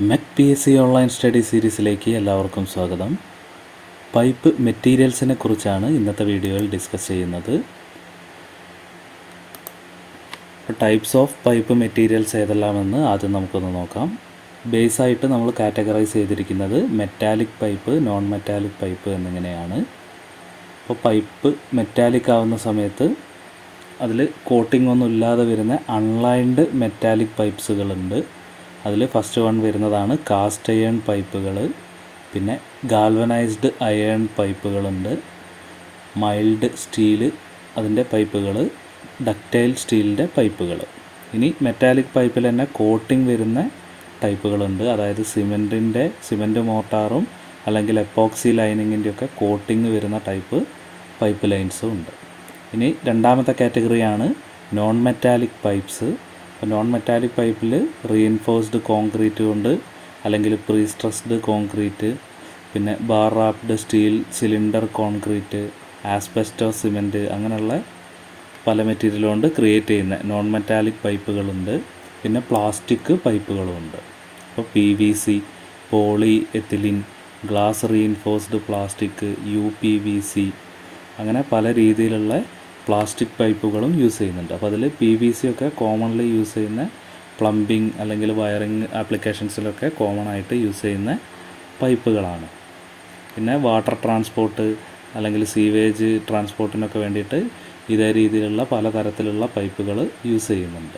മെക് P S C online study സീരീസിലേക്ക് എല്ലാവർക്കും സ്വാഗതം പൈപ്പ് മെറ്റീരിയൽസിനെ കുറിച്ചാണ് ഇന്നത്തെ വീഡിയോയിൽ ഡിസ്കസ് ചെയ്യുന്നത് ടൈപ്സ് ഓഫ് പൈപ്പ് മെറ്റീരിയൽസ് ഏതെല്ലാമെന്ന് ആദ്യം നമുക്കൊന്ന് നോക്കാം ബേസ് ആയിട്ട് നമ്മൾ കാറ്റഗറൈസ് ചെയ്തിരിക്കുന്നത് metallic pipe non metallic pipe എന്നിങ്ങനെയാണ് അപ്പോൾ പൈപ്പ് മെറ്റാലിക് ആവുന്ന സമയത്ത് അതിൽ കോട്ടിംഗ് ഒന്നും ഇല്ലാതെ വരുന്ന അൺലൈൻഡ് മെറ്റാലിക് പൈപ്പ്സുകളുണ്ട് അതിൽ ഫസ്റ്റ് വൺ വരുന്നതാണ് കാസ്റ്റ് അയൺ പൈപ്പുകൾ പിന്നെ ഗാൽവനൈസ്ഡ് അയൺ പൈപ്പുകളുണ്ട് മൈൽഡ് സ്റ്റീല് അതിൻ്റെ പൈപ്പുകൾ ഡക്റ്റൈൽ സ്റ്റീലിൻ്റെ പൈപ്പുകൾ ഇനി മെറ്റാലിക് പൈപ്പിൽ തന്നെ കോട്ടിംഗ് വരുന്ന ടൈപ്പുകളുണ്ട് അതായത് സിമെൻറ്റിൻ്റെ സിമെൻറ്റ് മോട്ടാറും അല്ലെങ്കിൽ എപ്പോക്സി ലൈനിങ്ങിൻ്റെ ഒക്കെ കോട്ടിങ് വരുന്ന ടൈപ്പ് പൈപ്പ് ലൈൻസും ഉണ്ട് ഇനി രണ്ടാമത്തെ കാറ്റഗറിയാണ് നോൺ മെറ്റാലിക് പൈപ്പ്സ് അപ്പോൾ നോൺ മെറ്റാലിക് പൈപ്പിൽ റീഇൻഫോഴ്സ്ഡ് കോൺക്രീറ്റ് കൊണ്ട് അല്ലെങ്കിൽ പ്രീ സ്ട്രെസ്ഡ് കോൺക്രീറ്റ് പിന്നെ bar wrapped steel cylinder concrete asbestos cement അങ്ങനെയുള്ള പല മെറ്റീരിയൽ കൊണ്ട് ക്രിയേറ്റ് ചെയ്യുന്ന നോൺ മെറ്റാലിക് പൈപ്പുകളുണ്ട് പിന്നെ പ്ലാസ്റ്റിക് പൈപ്പുകളുമുണ്ട് അപ്പോൾ P V C polyethylene glass reinforced plastic U P V C അങ്ങനെ പല രീതിയിലുള്ള പ്ലാസ്റ്റിക് പൈപ്പുകളും യൂസ് ചെയ്യുന്നുണ്ട് അപ്പോൾ അതിൽ പി വി സി ഒക്കെ കോമൺലി യൂസ് ചെയ്യുന്ന പ്ലംബിംഗ് അല്ലെങ്കിൽ വയറിങ് ആപ്ലിക്കേഷൻസിലൊക്കെ കോമൺ ആയിട്ട് യൂസ് ചെയ്യുന്ന പൈപ്പുകളാണ് പിന്നെ വാട്ടർ ട്രാൻസ്പോർട്ട് അല്ലെങ്കിൽ സീവേജ് ട്രാൻസ്പോർട്ടിനൊക്കെ വേണ്ടിയിട്ട് ഇതേ രീതിയിലുള്ള പലതരത്തിലുള്ള പൈപ്പുകൾ യൂസ് ചെയ്യുന്നുണ്ട്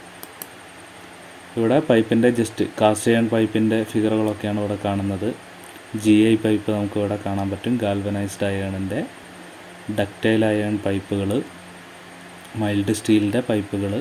ഇവിടെ പൈപ്പിൻ്റെ ജസ്റ്റ് കാസ്റ്റ് അയൺ പൈപ്പിൻ്റെ ഫിഗറുകളൊക്കെയാണ് ഇവിടെ കാണുന്നത് ജി ഐ പൈപ്പ് നമുക്ക് ഇവിടെ കാണാൻ പറ്റും ഗാൽവനൈസ്ഡ് അയണിൻ്റെ ഡക്റ്റൈൽ അയൺ പൈപ്പുകൾ മൈൽഡ് സ്റ്റീലിൻ്റെ പൈപ്പുകൾ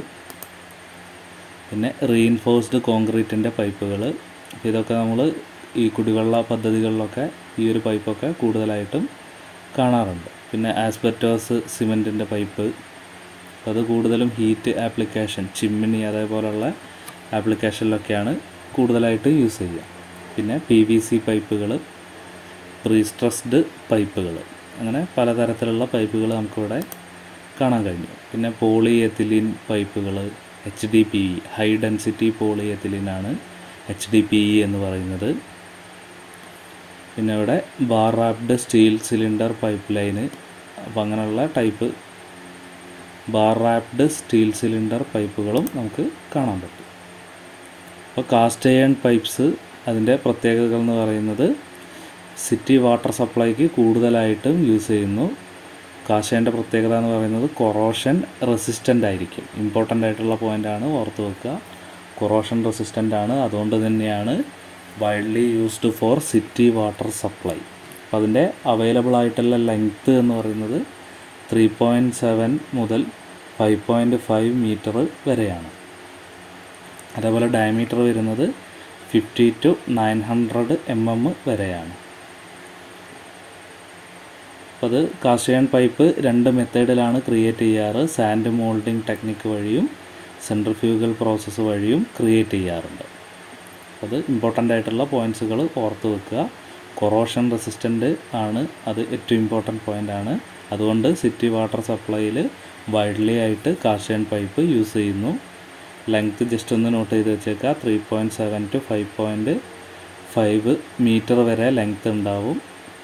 പിന്നെ റീഇൻഫോഴ്സ്ഡ് കോൺക്രീറ്റിൻ്റെ പൈപ്പുകൾ ഇതൊക്കെ നമ്മൾ ഈ കുടിവെള്ള പദ്ധതികളിലൊക്കെ ഈ ഒരു പൈപ്പൊക്കെ കൂടുതലായിട്ടും കാണാറുണ്ട് പിന്നെ ആസ്പെറ്റോസ് സിമെൻറ്റിൻ്റെ പൈപ്പ് അത് കൂടുതലും ഹീറ്റ് ആപ്ലിക്കേഷൻ ചിമ്മിനി അതേപോലുള്ള ആപ്ലിക്കേഷനിലൊക്കെയാണ് കൂടുതലായിട്ട് യൂസ് ചെയ്യുക പിന്നെ പി വി സി പൈപ്പുകൾ പ്രീസ്ട്രസ്ഡ് പൈപ്പുകൾ അങ്ങനെ പലതരത്തിലുള്ള പൈപ്പുകൾ നമുക്കിവിടെ കാണാൻ കഴിഞ്ഞു പിന്നെ പോളി എത്തിലിൻ പൈപ്പുകൾ H D P E high density പോളി എത്തിലിനാണ് എച്ച് ഡി പി ഇ എന്ന് പറയുന്നത് പിന്നെ ഇവിടെ bar wrapped steel cylinder pipe line അപ്പോൾ അങ്ങനെയുള്ള type bar wrapped steel cylinder പൈപ്പുകളും നമുക്ക് കാണാൻ പറ്റും അപ്പോൾ കാസ്റ്റ് അയൺ പൈപ്പ്സ് അതിൻ്റെ പ്രത്യേകതകൾ എന്ന് പറയുന്നത് സിറ്റി വാട്ടർ സപ്ലൈക്ക് കൂടുതലായിട്ടും യൂസ് ചെയ്യുന്നു കാശേൻ്റെ പ്രത്യേകത എന്ന് പറയുന്നത് കൊറോഷൻ റെസിസ്റ്റൻ്റ് ആയിരിക്കും ഇമ്പോർട്ടൻ്റ് ആയിട്ടുള്ള പോയിൻ്റാണ് ഓർത്ത് വെക്കുക കൊറോഷൻ റെസിസ്റ്റൻ്റ് ആണ് അതുകൊണ്ട് തന്നെയാണ് widely used for city water supply അപ്പോൾ അതിൻ്റെ അവൈലബിൾ ആയിട്ടുള്ള ലെങ്ത്ത് എന്ന് പറയുന്നത് ത്രീ പോയിൻറ്റ് സെവൻ മുതൽ ഫൈവ് പോയിൻറ്റ് ഫൈവ് മീറ്റർ വരെയാണ് അതേപോലെ ഡയമീറ്റർ വരുന്നത് fifty to nine hundred M M വരെയാണ് അപ്പോൾ അത് കാസ്റ്റയൺ പൈപ്പ് രണ്ട് മെത്തേഡിലാണ് ക്രിയേറ്റ് ചെയ്യാറ് സാൻഡ് മോൾഡിംഗ് ടെക്നിക്ക് വഴിയും സെൻട്രിഫ്യൂഗൽ പ്രോസസ്സ് വഴിയും ക്രിയേറ്റ് ചെയ്യാറുണ്ട് അത് ഇമ്പോർട്ടൻ്റ് ആയിട്ടുള്ള പോയിൻറ്റ്സുകൾ ഓർത്ത് വെക്കുക കൊറോഷൻ റെസിസ്റ്റൻ്റ് ആണ് അത് ഏറ്റവും ഇമ്പോർട്ടൻറ്റ് പോയിൻ്റ് ആണ് അതുകൊണ്ട് സിറ്റി വാട്ടർ സപ്ലൈയിൽ വൈഡ്ലി ആയിട്ട് കാസ്റ്റയൺ പൈപ്പ് യൂസ് ചെയ്യുന്നു ലെങ്ത്ത് ജസ്റ്റ് ഒന്ന് നോട്ട് ചെയ്ത് വെച്ചേക്കുക three point seven to five point five metre വരെ ലെങ്ത്ത് ഉണ്ടാവും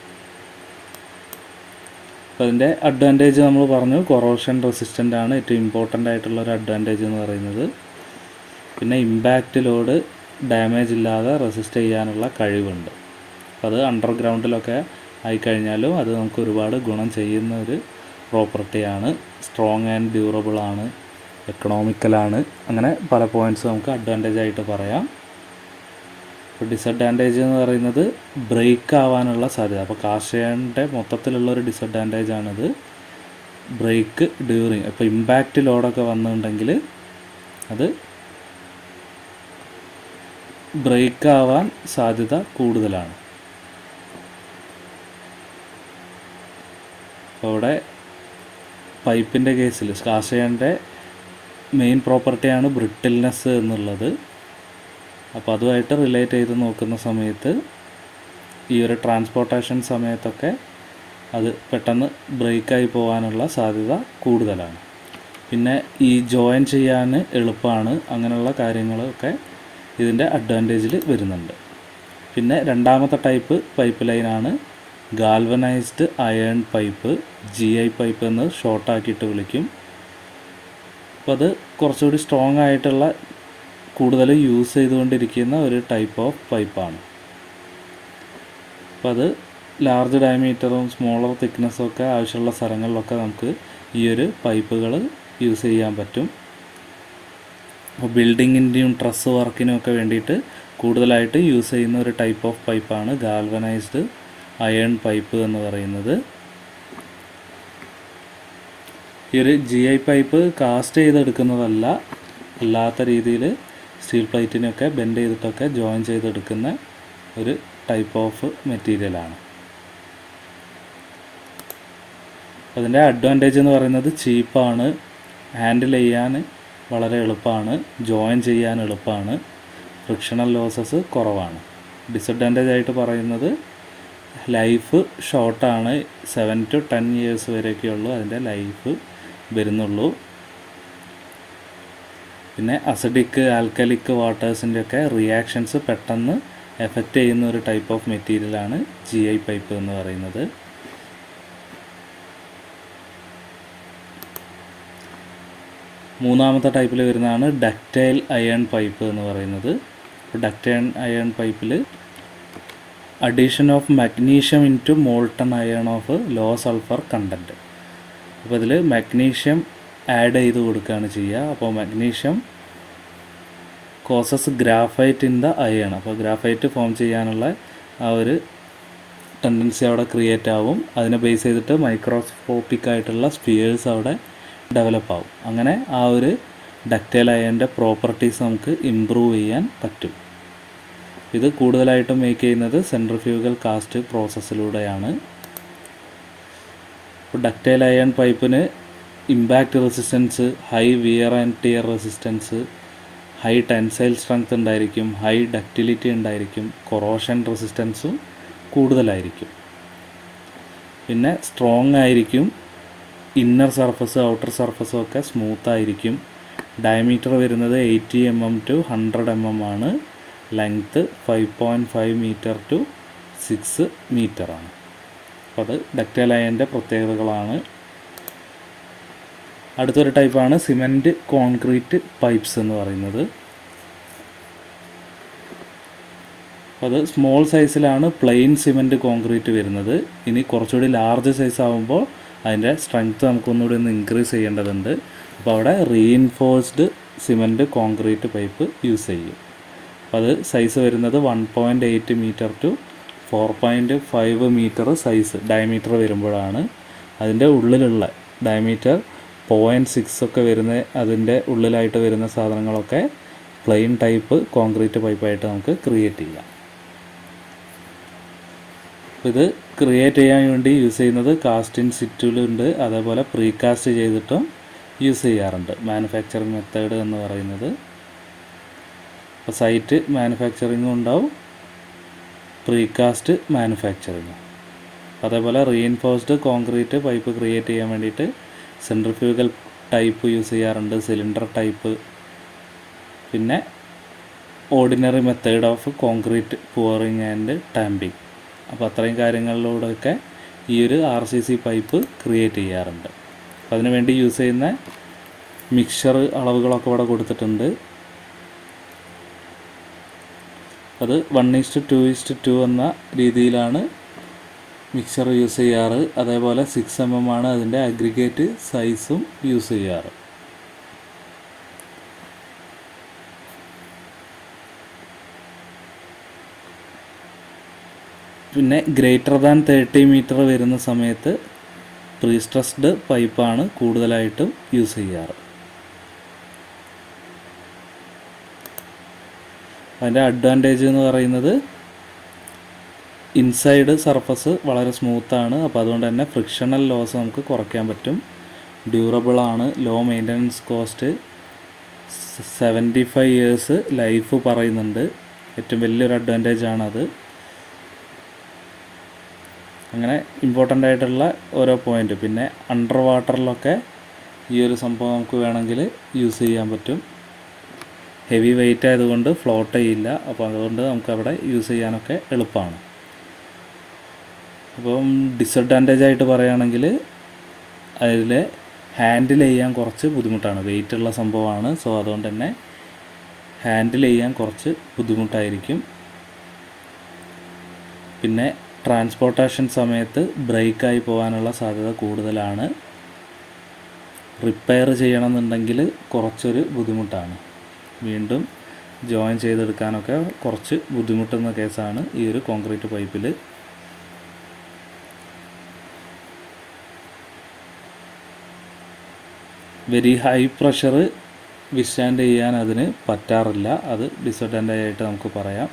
അപ്പോൾ അതിൻ്റെ അഡ്വാൻറ്റേജ് നമ്മൾ പറഞ്ഞു കൊറോഷൻ റെസിസ്റ്റൻ്റ് ആണ് ഏറ്റവും ഇമ്പോർട്ടൻ്റ് ആയിട്ടുള്ള ഒരു അഡ്വാൻറ്റേജ് എന്ന് പറയുന്നത് പിന്നെ ഇമ്പാക്റ്റ് ലോഡ് ഡാമേജ് ഇല്ലാതെ റെസിസ്റ്റ് ചെയ്യാനുള്ള കഴിവുണ്ട് അപ്പോൾ അത് അണ്ടർഗ്രൗണ്ടിലൊക്കെ ആയിക്കഴിഞ്ഞാലും അത് നമുക്ക് ഒരുപാട് ഗുണം ചെയ്യുന്ന ഒരു പ്രോപ്പർട്ടിയാണ് സ്ട്രോങ് ആൻഡ് ഡ്യൂറബിൾ ആണ് എക്കണോമിക്കലാണ് അങ്ങനെ പല പോയിൻറ്റ്സ് നമുക്ക് അഡ്വാൻറ്റേജ് ആയിട്ട് പറയാം ഇപ്പോൾ ഡിസഡ്വാൻറ്റേജ് എന്ന് പറയുന്നത് ബ്രേക്ക് ആവാനുള്ള സാധ്യത അപ്പോൾ കാർഷേൻ്റെ മൊത്തത്തിലുള്ള ഒരു ഡിസഡ്വാൻറ്റേജ് ആണിത് ബ്രേക്ക് ഡ്യൂറിങ് ഇപ്പോൾ ഇമ്പാക്റ്റ് ലോഡൊക്കെ വന്നിട്ടുണ്ടെങ്കിൽ അത് ബ്രേക്ക് ആവാൻ സാധ്യത കൂടുതലാണ് അപ്പോൾ ഇവിടെ പൈപ്പിൻ്റെ കേസിൽ കാർഷേൻ്റെ മെയിൻ പ്രോപ്പർട്ടിയാണ് ബ്രിട്ടിൽനെസ് എന്നുള്ളത് അപ്പോൾ അതുമായിട്ട് റിലേറ്റ് ചെയ്ത് നോക്കുന്ന സമയത്ത് ഈ ഒരു ട്രാൻസ്പോർട്ടേഷൻ സമയത്തൊക്കെ അത് പെട്ടെന്ന് ബ്രേക്കായി പോകാനുള്ള സാധ്യത കൂടുതലാണ് പിന്നെ ഈ ജോയിൻ ചെയ്യാൻ എളുപ്പമാണ് അങ്ങനെയുള്ള കാര്യങ്ങളൊക്കെ ഇതിൻ്റെ അഡ്വാൻറ്റേജിൽ വരുന്നുണ്ട് പിന്നെ രണ്ടാമത്തെ ടൈപ്പ് പൈപ്പ് ലൈനാണ് galvanised iron pipe G I pipe എന്ന് ഷോർട്ടാക്കിയിട്ട് വിളിക്കും അപ്പോൾ അത് കുറച്ചുകൂടി സ്ട്രോങ് ആയിട്ടുള്ള കൂടുതൽ യൂസ് ചെയ്തുകൊണ്ടിരിക്കുന്ന ഒരു ടൈപ്പ് ഓഫ് പൈപ്പാണ് അപ്പോൾ അത് ലാർജ് ഡയമീറ്ററും സ്മോളർ തിക്നെസ്സും ഒക്കെ ആവശ്യമുള്ള സ്ഥലങ്ങളിലൊക്കെ നമുക്ക് ഈ ഒരു പൈപ്പുകൾ യൂസ് ചെയ്യാൻ പറ്റും അപ്പോൾ ബിൽഡിങ്ങിൻ്റെയും ട്രസ് വർക്കിനും ഒക്കെ വേണ്ടിയിട്ട് കൂടുതലായിട്ട് യൂസ് ചെയ്യുന്ന ഒരു ടൈപ്പ് ഓഫ് പൈപ്പാണ് ഗാൽവനൈസ്ഡ് അയൺ പൈപ്പ് എന്ന് പറയുന്നത് ഈ ഒരു ജി ഐ പൈപ്പ് കാസ്റ്റ് ചെയ്തെടുക്കുന്നതല്ല അല്ലാത്ത രീതിയിൽ സ്റ്റീൽ പ്ലേറ്റിനൊക്കെ ബെൻഡ് ചെയ്തിട്ടൊക്കെ ജോയിൻ ചെയ്തെടുക്കുന്ന ഒരു ടൈപ്പ് ഓഫ് മെറ്റീരിയലാണ് അതിൻ്റെ അഡ്വാൻറ്റേജ് എന്ന് പറയുന്നത് ചീപ്പാണ് ഹാൻഡിൽ ചെയ്യാൻ വളരെ എളുപ്പമാണ് ജോയിൻ ചെയ്യാൻ എളുപ്പമാണ് ഫ്രിക്ഷണൽ ലോസസ് കുറവാണ് ഡിസഡ്വാൻറ്റേജ് ആയിട്ട് പറയുന്നത് ലൈഫ് ഷോർട്ടാണ് സെവൻ ടു ടെൻ ഇയേഴ്സ് വരെയൊക്കെ ഉള്ളൂ അതിൻ്റെ ലൈഫ് വരുന്നുള്ളൂ പിന്നെ അസിഡിക് ആൽക്കലിക് വാട്ടേഴ്സിൻ്റെ ഒക്കെ റിയാക്ഷൻസ് പെട്ടെന്ന് എഫക്റ്റ് ചെയ്യുന്ന ഒരു ടൈപ്പ് ഓഫ് മെറ്റീരിയലാണ് ജി ഐ പൈപ്പ് എന്ന് പറയുന്നത് മൂന്നാമത്തെ ടൈപ്പിൽ വരുന്നതാണ് ഡക്റ്റൈൽ അയൺ പൈപ്പ് എന്ന് പറയുന്നത് ഡക്റ്റൈൽ അയൺ പൈപ്പിൽ addition of magnesium into molten iron of low sulphur content അപ്പോൾ ഇതിൽ മഗ്നീഷ്യം ആഡ് ചെയ്ത് കൊടുക്കുകയാണ് ചെയ്യുക അപ്പോൾ magnesium causes graphite in the iron അപ്പോൾ ഗ്രാഫൈറ്റ് ഫോം ചെയ്യാനുള്ള ആ ഒരു ടെൻഡൻസി അവിടെ ക്രിയേറ്റ് ആവും അതിനെ ബേസ് ചെയ്തിട്ട് മൈക്രോസ്കോപ്പിക് ആയിട്ടുള്ള സ്പിയേഴ്സ് അവിടെ ഡെവലപ്പ് ആവും അങ്ങനെ ആ ഒരു ഡക്റ്റൈൽ അയൻ്റെ പ്രോപ്പർട്ടീസ് നമുക്ക് ഇമ്പ്രൂവ് ചെയ്യാൻ പറ്റും ഇത് കൂടുതലായിട്ടും മേക്ക് ചെയ്യുന്നത് സെൻട്രിഫ്യൂഗൽ കാസ്റ്റ് പ്രോസസ്സിലൂടെയാണ് ഇപ്പോൾ ഡക്റ്റൈൽ അയൺ പൈപ്പിന് impact resistance high wear and tear resistance high tensile strength ഉണ്ടായിരിക്കും ഹൈ ഡക്റ്റിലിറ്റി ഉണ്ടായിരിക്കും കൊറോഷൻ റെസിസ്റ്റൻസും കൂടുതലായിരിക്കും പിന്നെ സ്ട്രോങ് ആയിരിക്കും ഇന്നർ സർഫസ് ഔട്ടർ സർഫസും ഒക്കെ സ്മൂത്ത് ആയിരിക്കും ഡയമീറ്റർ വരുന്നത് eighty M M to hundred M M ആണ് length five point five metre to six മീറ്ററാണ് അപ്പോൾ അത് ഡക്റ്റൈൽ അയൻ്റെ പ്രത്യേകതകളാണ് അടുത്തൊരു ടൈപ്പാണ് സിമെൻറ്റ് കോൺക്രീറ്റ് പൈപ്സ് എന്ന് പറയുന്നത് അത് സ്മോൾ സൈസിലാണ് പ്ലെയിൻ സിമെൻറ്റ് കോൺക്രീറ്റ് വരുന്നത് ഇനി കുറച്ചുകൂടി ലാർജ് സൈസ് ആകുമ്പോൾ അതിൻ്റെ സ്ട്രെങ്ത്ത് നമുക്കൊന്നുകൂടി ഒന്ന് ഇൻക്രീസ് ചെയ്യേണ്ടതുണ്ട് അപ്പോൾ അവിടെ reinforced cement concrete pipe use ചെയ്യും അപ്പോൾ അത് സൈസ് വരുന്നത് one point eight metre to four point five metre size diameter വരുമ്പോഴാണ് അതിൻ്റെ ഉള്ളിലുള്ള ഡയമീറ്റർ പോയിൻറ്റ് സിക്സ് ഒക്കെ വരുന്ന അതിൻ്റെ ഉള്ളിലായിട്ട് വരുന്ന സാധനങ്ങളൊക്കെ പ്ലെയിൻ ടൈപ്പ് കോൺക്രീറ്റ് പൈപ്പായിട്ട് നമുക്ക് ക്രിയേറ്റ് ചെയ്യാം ഇത് ക്രിയേറ്റ് ചെയ്യാൻ വേണ്ടി യൂസ് ചെയ്യുന്നത് കാസ്റ്റ് ഇൻ സിറ്റുലുണ്ട് അതേപോലെ പ്രീകാസ്റ്റ് ചെയ്തിട്ടും യൂസ് ചെയ്യാറുണ്ട് മാനുഫാക്ചറിങ് മെത്തേഡ് എന്ന് പറയുന്നത് അപ്പോൾ സൈറ്റ് മാനുഫാക്ചറിങ്ങും ഉണ്ടാവും പ്രീകാസ്റ്റ് മാനുഫാക്ചറിങ്ങും അതേപോലെ റീഇൻഫോഴ്സ്ഡ് കോൺക്രീറ്റ് പൈപ്പ് ക്രിയേറ്റ് ചെയ്യാൻ വേണ്ടിയിട്ട് സെൻട്രിഫ്യൂഗൽ ടൈപ്പ് യൂസ് ചെയ്യാറുണ്ട് സിലിണ്ടർ ടൈപ്പ് പിന്നെ ordinary method of concrete pouring and tamping അപ്പോൾ അത്രയും കാര്യങ്ങളിലൂടെയൊക്കെ ഈ ഒരു R C C pipe create ചെയ്യാറുണ്ട് അപ്പോൾ അതിന് വേണ്ടി യൂസ് ചെയ്യുന്ന മിക്സർ അളവുകളൊക്കെ ഇവിടെ കൊടുത്തിട്ടുണ്ട് അത് one is to two is to two എന്ന രീതിയിലാണ് മിക്സർ യൂസ് ചെയ്യാറ് അതേപോലെ സിക്സ് എം എം ആണ് അതിൻ്റെ അഗ്രിഗേറ്റ് സൈസും യൂസ് ചെയ്യാറ് പിന്നെ ഗ്രേറ്റർ ദാൻ തേർട്ടി മീറ്റർ വരുന്ന സമയത്ത് പ്രീസ്ട്രസ്ഡ് പൈപ്പാണ് കൂടുതലായിട്ടും യൂസ് ചെയ്യാറ് അതിൻ്റെ അഡ്വാൻറ്റേജ് എന്ന് പറയുന്നത് ഇൻസൈഡ് സർഫസ് വളരെ സ്മൂത്താണ് അപ്പോൾ അതുകൊണ്ട് തന്നെ ഫ്രിക്ഷണൽ ലോസ് നമുക്ക് കുറയ്ക്കാൻ പറ്റും ഡ്യൂറബിൾ ആണ് low maintenance cost seventy five years life പറയുന്നുണ്ട് ഏറ്റവും വലിയൊരു അഡ്വാൻറ്റേജ് ആണത് അങ്ങനെ ഇമ്പോർട്ടൻ്റ് ആയിട്ടുള്ള ഓരോ പോയിൻ്റ് പിന്നെ അണ്ടർ വാട്ടറിലൊക്കെ ഈ ഒരു സംഭവം നമുക്ക് വേണമെങ്കിൽ യൂസ് ചെയ്യാൻ പറ്റും ഹെവി വെയിറ്റ് ആയതുകൊണ്ട് ഫ്ലോട്ട് ചെയ്യില്ല അപ്പോൾ അതുകൊണ്ട് നമുക്ക് അവിടെ യൂസ് ചെയ്യാനൊക്കെ എളുപ്പമാണ് അപ്പം ഡിസഡ്വാൻറ്റേജ് ആയിട്ട് പറയുകയാണെങ്കിൽ അതിൽ ഹാൻഡിൽ ചെയ്യാൻ കുറച്ച് ബുദ്ധിമുട്ടാണ് വെയിറ്റ് ഉള്ള സംഭവമാണ് സോ അതുകൊണ്ട് തന്നെ ഹാൻഡിൽ ചെയ്യാൻ കുറച്ച് ബുദ്ധിമുട്ടായിരിക്കും പിന്നെ ട്രാൻസ്പോർട്ടേഷൻ സമയത്ത് ബ്രേക്കായി പോകാനുള്ള സാധ്യത കൂടുതലാണ് റിപ്പയർ ചെയ്യണമെന്നുണ്ടെങ്കിൽ കുറച്ചൊരു ബുദ്ധിമുട്ടാണ് വീണ്ടും ജോയിൻ ചെയ്തെടുക്കാനൊക്കെ കുറച്ച് ബുദ്ധിമുട്ടുന്ന കേസാണ് ഈ ഒരു കോൺക്രീറ്റ് പൈപ്പിൽ വെരി ഹൈ പ്രഷർ വിസ്റ്റാൻഡ് ചെയ്യാൻ അതിന് പറ്റാറില്ല അത് ഡിസഡ്വാൻറ്റേജ് ആയിട്ട് നമുക്ക് പറയാം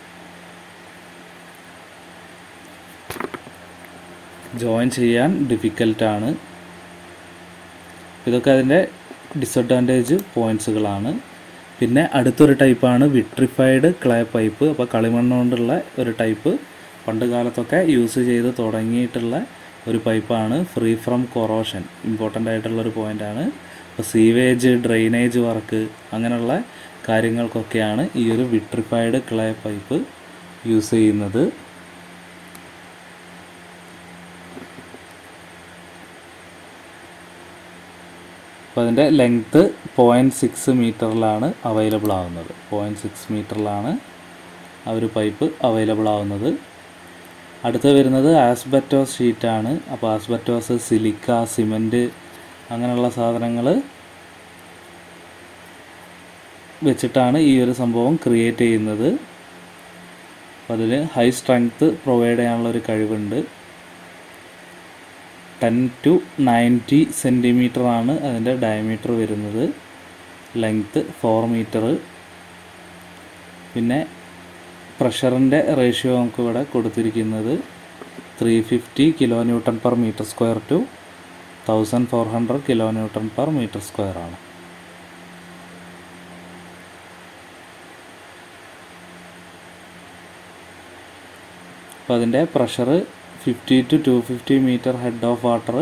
ജോയിൻ ചെയ്യാൻ ഡിഫിക്കൽട്ടാണ് ഇതൊക്കെ അതിൻ്റെ ഡിസഡ്വാൻറ്റേജ് പോയിൻറ്റ്സുകളാണ് പിന്നെ അടുത്തൊരു ടൈപ്പാണ് വിട്രിഫൈഡ് ക്ലേ പൈപ്പ് അപ്പോൾ കളിമണ്ണ് കൊണ്ടുള്ള ഒരു ടൈപ്പ് പണ്ട് കാലത്തൊക്കെ യൂസ് ചെയ്ത് തുടങ്ങിയിട്ടുള്ള ഒരു പൈപ്പാണ് ഫ്രീ ഫ്രം കൊറോഷൻ ഇമ്പോർട്ടൻ്റ് ആയിട്ടുള്ളൊരു പോയിൻ്റാണ് ഇപ്പോൾ സീവേജ് ഡ്രെയിനേജ് വർക്ക് അങ്ങനെയുള്ള കാര്യങ്ങൾക്കൊക്കെയാണ് ഈ ഒരു വിട്രിഫൈഡ് ക്ലേ പൈപ്പ് യൂസ് ചെയ്യുന്നത് അപ്പോൾ അതിൻ്റെ ലെങ്ത്ത് പോയിൻറ്റ് സിക്സ് മീറ്ററിലാണ് അവൈലബിൾ ആവുന്നത് പോയിൻറ്റ് സിക്സ് മീറ്ററിലാണ് ആ ഒരു പൈപ്പ് അവൈലബിൾ ആവുന്നത് അടുത്ത് വരുന്നത് ആസ്ബറ്റോസ് ഷീറ്റാണ് അപ്പോൾ ആസ്ബറ്റോസ് സിലിക്ക സിമൻറ്റ് അങ്ങനെയുള്ള സാധനങ്ങൾ വെച്ചിട്ടാണ് ഈ ഒരു സംഭവം ക്രിയേറ്റ് ചെയ്യുന്നത് അപ്പോൾ അതിൽ ഹൈ സ്ട്രെങ്ത്ത് പ്രൊവൈഡ് ചെയ്യാനുള്ള ഒരു കഴിവുണ്ട് ടെൻ ടു നയൻറ്റി സെൻറ്റിമീറ്റർ ആണ് അതിൻ്റെ ഡയമീറ്റർ വരുന്നത് ലെങ്ത്ത് ഫോർ മീറ്റർ പിന്നെ പ്രഷറിൻ്റെ റേഷ്യോ നമുക്ക് ഇവിടെ കൊടുത്തിരിക്കുന്നത് three fifty kilo newton per metre square two thousand four hundred kilo newton per metre square ആണ് അപ്പോൾ അതിൻ്റെ pressure fifty to two fifty metre head of water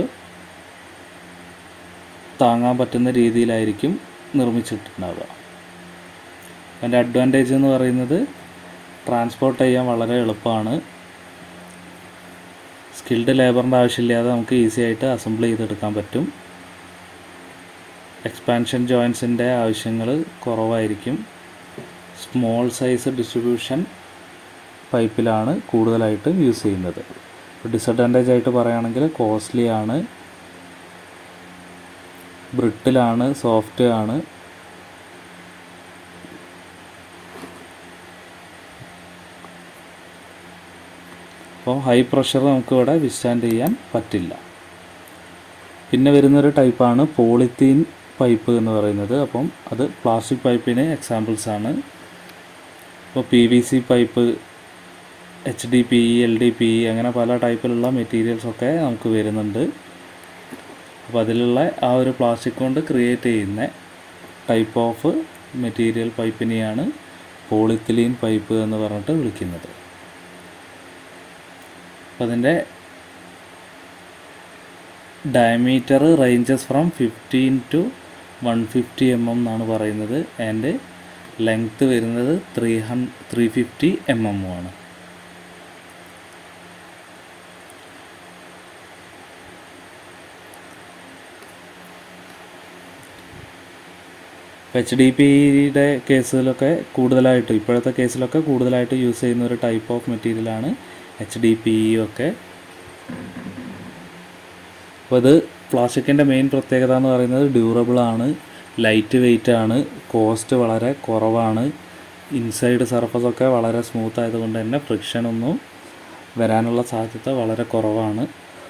താങ്ങാൻ പറ്റുന്ന രീതിയിലായിരിക്കും നിർമ്മിച്ചിട്ടുണ്ടാവുക അതിൻ്റെ അഡ്വാൻറ്റേജ് എന്ന് പറയുന്നത് ട്രാൻസ്പോർട്ട് ചെയ്യാൻ വളരെ എളുപ്പമാണ് സ്കിൽഡ് ലേബറിൻ്റെ ആവശ്യമില്ലാതെ നമുക്ക് ഈസി ആയിട്ട് അസംബിൾ ചെയ്തെടുക്കാൻ പറ്റും എക്സ്പാൻഷൻ ജോയിൻസിൻ്റെ ആവശ്യങ്ങൾ കുറവായിരിക്കും സ്മോൾ സൈസ് ഡിസ്ട്രിബ്യൂഷൻ പൈപ്പിലാണ് കൂടുതലായിട്ട് യൂസ് ചെയ്യുന്നത് ഡിസഡ്വാൻറ്റേജ് ആയിട്ട് പറയുകയാണെങ്കിൽ കോസ്റ്റ്ലി ആണ് ബ്രിട്ടിലാണ് സോഫ്റ്റ് ആണ് അപ്പോൾ ഹൈ പ്രഷർ നമുക്കിവിടെ വിസ്റ്റാൻഡ് ചെയ്യാൻ പറ്റില്ല പിന്നെ വരുന്നൊരു ടൈപ്പാണ് പോളിത്തീൻ പൈപ്പ് എന്ന് പറയുന്നത് അപ്പം അത് പ്ലാസ്റ്റിക് പൈപ്പിന് എക്സാമ്പിൾസ് ആണ് ഇപ്പോൾ P V C pipe H D P E L D P E അങ്ങനെ പല ടൈപ്പിലുള്ള മെറ്റീരിയൽസൊക്കെ നമുക്ക് വരുന്നുണ്ട് അപ്പോൾ അതിലുള്ള ആ ഒരു പ്ലാസ്റ്റിക് കൊണ്ട് ക്രിയേറ്റ് ചെയ്യുന്ന ടൈപ്പ് ഓഫ് മെറ്റീരിയൽ പൈപ്പിനെയാണ് പോളിത്തിലീൻ പൈപ്പ് എന്ന് പറഞ്ഞിട്ട് വിളിക്കുന്നത് അപ്പോൾ അതിൻ്റെ diameter ranges from fifteen to one fifty M M എന്നാണ് പറയുന്നത് ആൻഡ് ലെങ്ത്ത് വരുന്നത് three hun three fifty M M ആണ് എച്ച് ഡി പിയുടെ കേസിലൊക്കെ കൂടുതലായിട്ട് ഇപ്പോഴത്തെ കേസിലൊക്കെ കൂടുതലായിട്ട് യൂസ് ചെയ്യുന്ന ഒരു ടൈപ്പ് ഓഫ് മെറ്റീരിയലാണ് എച്ച് ഡി പി ഒക്കെ അപ്പോൾ ഇത് പ്ലാസ്റ്റിക്കിൻ്റെ മെയിൻ പ്രത്യേകത എന്ന് പറയുന്നത് ഡ്യൂറബിൾ ആണ് ലൈറ്റ് വെയിറ്റ് ആണ് കോസ്റ്റ് വളരെ കുറവാണ് ഇൻസൈഡ് സർഫസ് ഒക്കെ വളരെ സ്മൂത്ത് ആയതുകൊണ്ട് തന്നെ ഫ്രിക്ഷൻ ഒന്നും വരാനുള്ള സാധ്യത വളരെ കുറവാണ്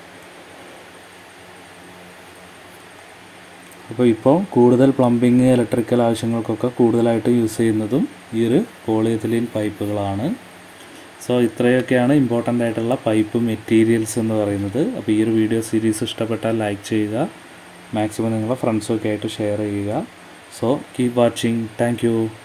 അപ്പോൾ ഇപ്പോൾ കൂടുതൽ പ്ലംബിങ് ഇലക്ട്രിക്കൽ ആവശ്യങ്ങൾക്കൊക്കെ കൂടുതലായിട്ട് യൂസ് ചെയ്യുന്നതും ഈ ഒരു പോളിയെത്തിലീൻ പൈപ്പുകളാണ് സോ ഇത്രയൊക്കെയാണ് ഇമ്പോർട്ടൻ്റ് ആയിട്ടുള്ള പൈപ്പ് മെറ്റീരിയൽസ് എന്ന് പറയുന്നത് അപ്പോൾ ഈ ഒരു വീഡിയോ സീരീസ് ഇഷ്ടപ്പെട്ടാൽ ലൈക്ക് ചെയ്യുക മാക്സിമം നിങ്ങളുടെ ഫ്രണ്ട്സൊക്കെ ആയിട്ട് ഷെയർ ചെയ്യുക സോ കീപ് വാച്ചിങ് താങ്ക്